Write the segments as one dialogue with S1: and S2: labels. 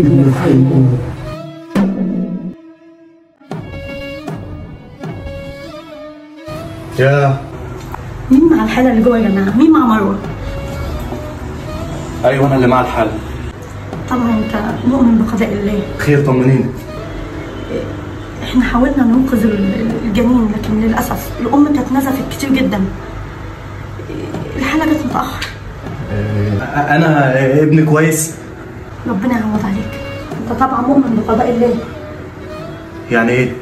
S1: يا
S2: مين مع الحالة اللي جوه يا جماعة؟ مين مع مروة؟
S1: ايوه انا اللي مع الحل
S2: طبعا انت مؤمن بقضاء الله
S1: خير طمنيني
S2: احنا حاولنا ننقذ ال- الجنين لكن للأسف الأم كانت نزفت كتير جدا الحالة جت متأخر
S1: انا ابني كويس
S2: ربنا يعوض عليك انت طبعا مؤمن بقضاء الله
S1: يعني ايه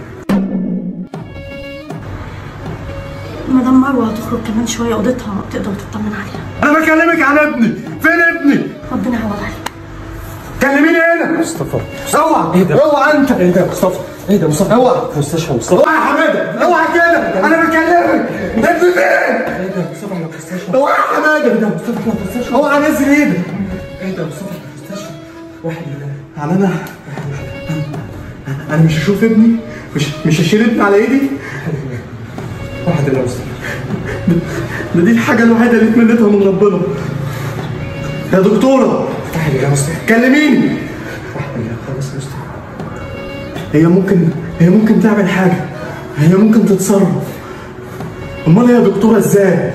S2: مدام مروة هتخرج كمان شوية أوضتها تقدر تطمن عليها
S1: انا بكلمك عن ابني فين ابني
S2: ربنا يعوض عليك
S1: كلميني هنا
S3: مصطفى
S1: اوعى
S3: ايه ده؟
S1: اوعى انت
S3: ايه ده يا مصطفى؟ ايه ده يا مصطفى؟
S1: اوعى.
S3: في مستشفى مصطفى
S1: اوعى يا حماده اوعى كده انا بكلمك ابني فين
S3: ايه ده يا مصطفى احنا في مستشفى
S1: اوعى يا حماده
S3: ايه ده يا مصطفى احنا في مستشفى
S1: اوعى نزل ايدك
S3: ايه ده يا مصطفى احنا في مستشفى واحد لله
S1: يعني انا انا مش هشوف ابني مش مش هشيل ابني على ايدي
S3: واحد لله يا مصطفى
S1: ده دي الحاجه الوحيده اللي اتمنيتها من ربنا يا دكتوره
S3: واحد لله يا مصطفى
S1: كلميني
S3: واحد لله خلاص يا مصطفى
S1: هي ممكن هي ممكن تعمل حاجه هي ممكن تتصرف امال يا دكتوره ازاي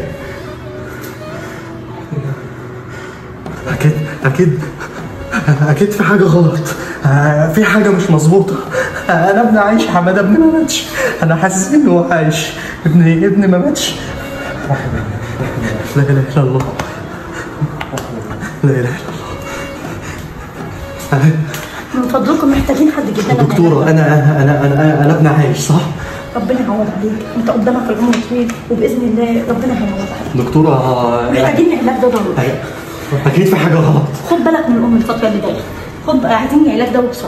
S1: اكيد اكيد اكيد في حاجه غلط آه، في حاجه مش مظبوطه آه، انا ابني عايش يا حماده ابني ما ماتش انا حاسس انه هو عايش ابني ابني ما ماتش لا اله الا الله لا اله الا الله
S2: من فضلكم محتاجين حد جدا
S1: دكتوره انا انا انا انا, أنا ابني عايش صح
S2: ربنا يعوض عليك انت قدامك العمر طويل وباذن الله ربنا هيعوض عليك
S1: دكتوره
S2: محتاجين علاج ده ضروري
S1: اكيد في حاجه غلط
S2: خد بالك من الام الفتره اللي جايه خد عايزين علاج ده بسرعه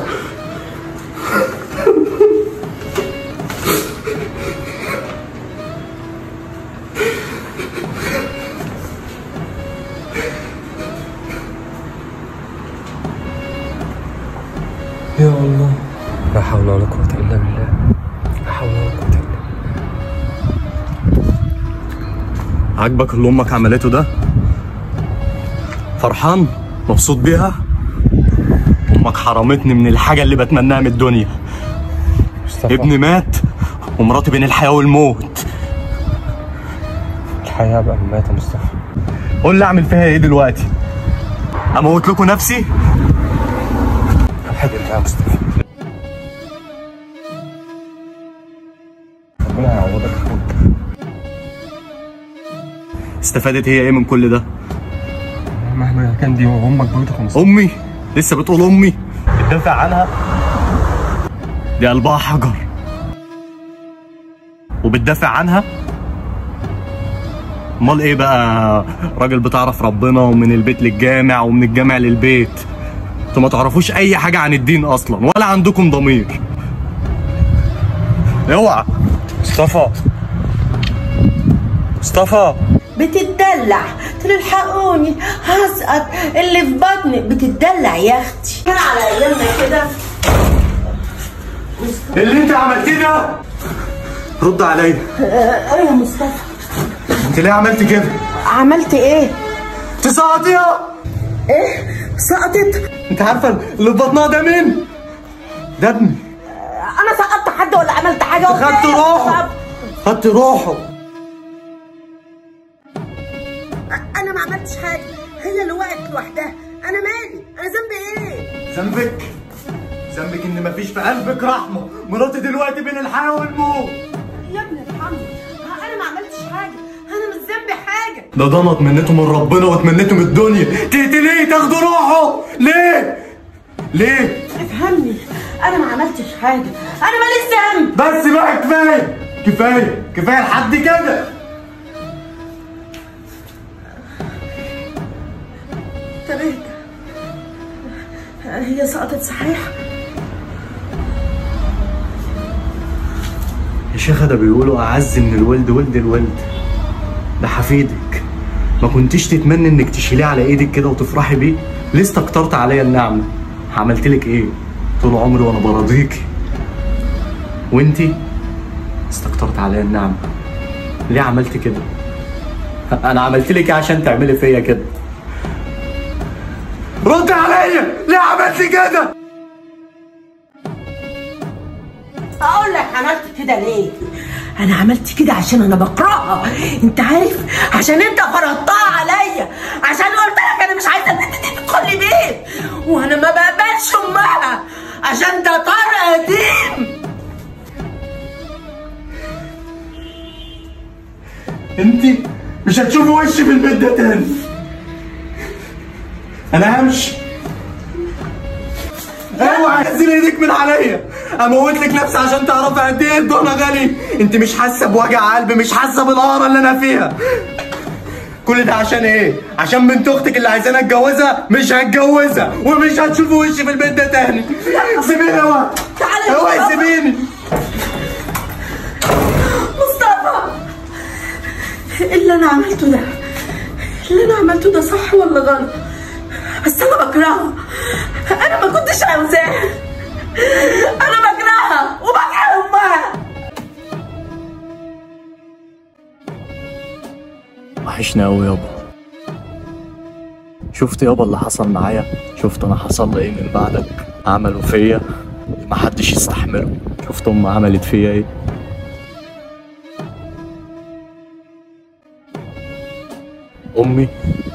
S3: يا الله لا حول ولا قوة إلا بالله لا حول ولا قوة إلا بالله
S1: عاجبك اللي امك عملته ده فرحان مبسوط بيها امك حرمتني من الحاجه اللي بتمناها من الدنيا
S3: مصطفى
S1: ابني مات ومراتي بين الحياه والموت
S3: الحياة بقى مات يا مصطفى
S1: قول لي اعمل فيها ايه دلوقتي اموت لكم نفسي
S3: واحد لله يا مصطفى ربنا يعوضك يا اخويا
S1: استفادت هي ايه من كل ده
S3: مهما كان دي امك برضه يا مصطفى
S1: امي لسه بتقول امي بتدافع عنها دي قلبها حجر وبتدافع عنها امال ايه بقى راجل بتعرف ربنا ومن البيت للجامع ومن الجامع للبيت انتوا ما تعرفوش اي حاجه عن الدين اصلا ولا عندكم ضمير اوعى
S3: مصطفى مصطفى
S4: بتتدلع تلحقوني هسقط اللي في بطني بتتدلع يا اختي كان على ايامنا كده
S1: اللي انت عملتيه ده رد عليا
S4: ايه يا مصطفى
S1: انت ليه عملت كده
S4: عملت ايه
S1: تسقطيها
S4: ايه سقطت
S1: انت عارفه اللي في بطنها ده مين ده ابني
S4: انا سقطت حد ولا عملت حاجه
S1: خدت
S4: ولا إيه؟
S1: روحه خدت روحه
S4: انا ما عملتش حاجه هي اللي وقعت لوحدها انا مالي انا ذنبي ايه
S1: ذنبك ذنبك ان مفيش في قلبك رحمه مراتي دلوقتي بين الحياه والموت
S4: يا ابني ارحمني انا ما عملتش حاجه انا مش ذنبي حاجه
S1: ده ده انا اتمنيته من ربنا واتمنيته من الدنيا تقتليه تاخدوا روحه ليه ليه
S4: افهمني انا ما عملتش حاجه انا ماليش ذنب
S1: بس بقى كفايه كفايه كفايه لحد كده
S4: تمام هي سقطت صحيح
S1: يا شيخة ده بيقولوا أعز من الولد ولد الولد ده حفيدك ما كنتيش تتمنى انك تشيليه على ايدك كده وتفرحي بيه ليه استكترت عليا النعمة عملت لك ايه طول عمري وانا براضيكي وانتي استكترت عليا النعمة ليه عملت كده انا عملت لك ايه عشان تعملي فيا كده رد عليا ليه عملت كده
S4: اقول لك عملت كده ليه انا عملت كده عشان انا بكرهها انت عارف عشان انت فرضتها عليا عشان قلت لك انا مش عايزه البنت دي تدخل لي بيت وانا ما بقبلش امها عشان ده طار قديم
S1: انت مش هتشوفي وشي في البيت ده تاني انا همشي اوعى تنزل ايدك من عليا اموت لك نفسي عشان تعرفي قد ايه الدنيا غالي انت مش حاسه بوجع قلبي مش حاسه بالقهره اللي انا فيها كل ده عشان ايه؟ عشان بنت اختك اللي عايزاني اتجوزها مش هتجوزها ومش هتشوفي وشي في البيت ده تاني سيبيني اوعى
S2: تعالى يا
S1: اوعى
S2: مصطفى.
S1: سيبيني
S2: مصطفى اللي انا عملته ده اللي انا عملته ده صح ولا غلط بس انا بكرهها انا ما كنتش عاوزاها انا بكرهها وبكره امها
S1: وحشني قوي يابا شفت يابا اللي حصل معايا شفت انا حصل لي ايه من بعدك عملوا فيا محدش يستحمله شفت امي عملت فيا ايه امي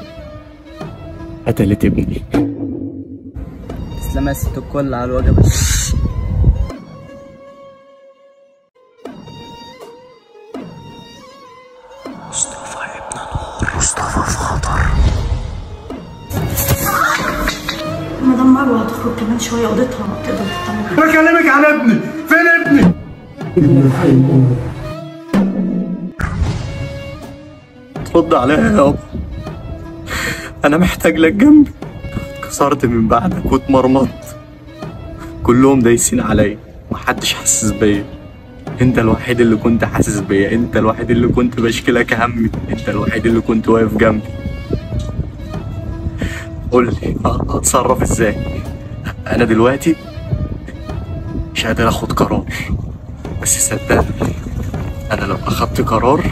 S1: قتلت ابني
S5: تسلم يا ست الكل على الوجبة
S2: مدام مروه هتخرج كمان شويه اوضتها تقدر تطمن
S1: بكلمك عن ابني فين ابني رد عليا يابا انا محتاج لك جنبي اتكسرت من بعدك واتمرمطت كلهم دايسين عليا محدش حاسس بيا انت الوحيد اللي كنت حاسس بيا انت الوحيد اللي كنت بشكي لك همي انت الوحيد اللي كنت واقف جنبي قول لي أ- اتصرف ازاي انا دلوقتي مش قادر اخد قرار بس صدقني انا لو اخدت قرار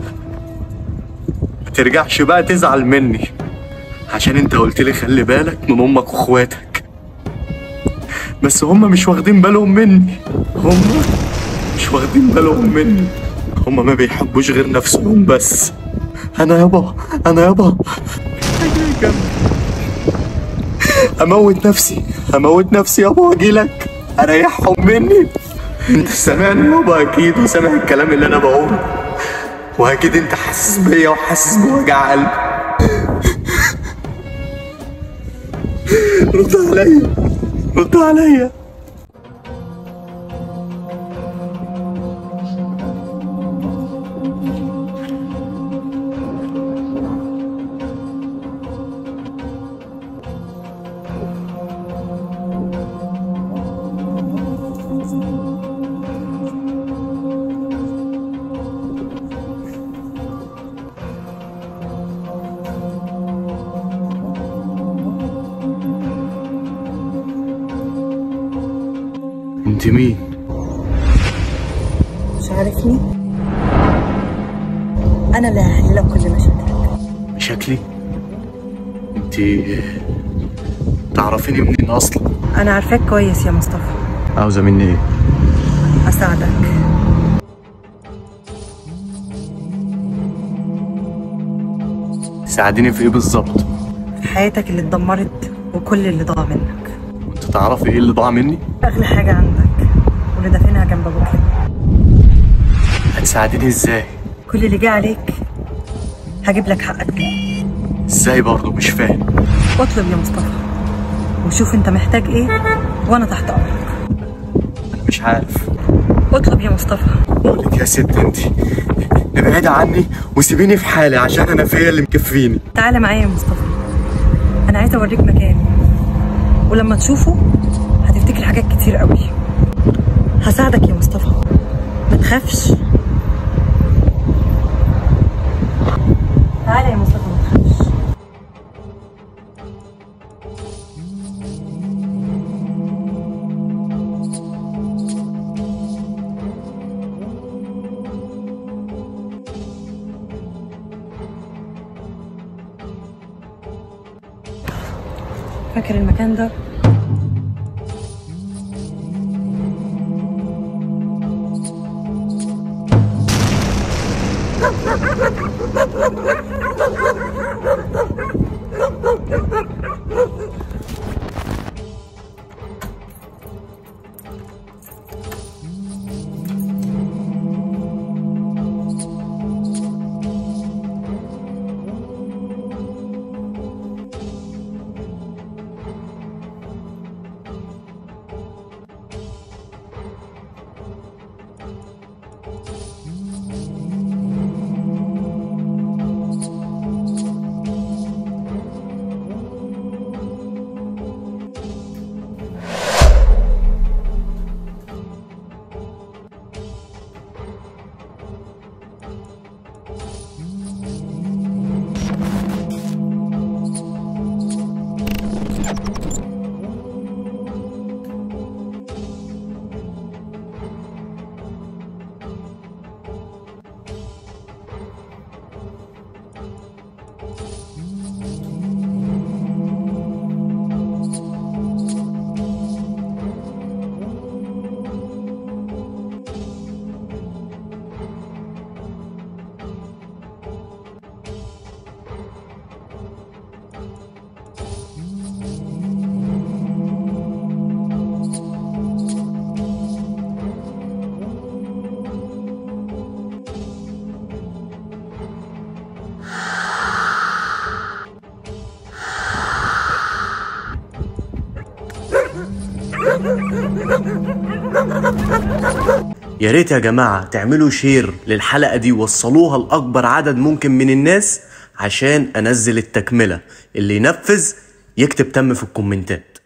S1: ما ترجعش بقى تزعل مني عشان انت قلت لي خلي بالك من امك واخواتك بس هم مش واخدين بالهم مني هم مش واخدين بالهم مني هم ما بيحبوش غير نفسهم بس انا يابا انا يابا محتاج جنبي. اموت نفسي اموت نفسي يابا واجيلك اريحهم مني انت سامعني يابا اكيد وسامع الكلام اللي انا بقوله واكيد انت حاسس بيا وحاسس بوجع قلبي رد عليا رد عليا انت مين
S2: مش عارفني انا اللي هحل لك كل مشاكلك
S1: شكلي انت تعرفيني منين اصلا
S2: انا عارفاك كويس يا مصطفى
S1: عاوزه مني ايه
S2: اساعدك
S1: تساعديني في ايه بالظبط
S2: في حياتك اللي اتدمرت وكل اللي ضاع منك
S1: وانت تعرفي ايه اللي ضاع مني
S2: اغلى حاجه عندك واللي دافنها جنب ابوك هنا
S1: هتساعديني ازاي
S2: كل اللي جه عليك هجيب لك حقك بيه
S1: ازاي برضه مش فاهم
S2: اطلب يا مصطفى وشوف انت محتاج ايه وانا تحت امرك
S1: مش عارف
S2: اطلب يا مصطفى
S1: بقولك يا ست انت ابعدي عني وسيبيني في حالي عشان انا فيا اللي مكفيني
S2: تعالى معايا يا مصطفى انا عايزه اوريك مكان ولما تشوفه هتفتكر حاجات كتير قوي هساعدك يا مصطفى ما تخافش تعالى يا مصطفى ما تخافش فاكر المكان ده
S1: يا ريت يا جماعة تعملوا شير للحلقة دي وصلوها لأكبر عدد ممكن من الناس عشان أنزل التكملة اللي ينفذ يكتب تم في الكومنتات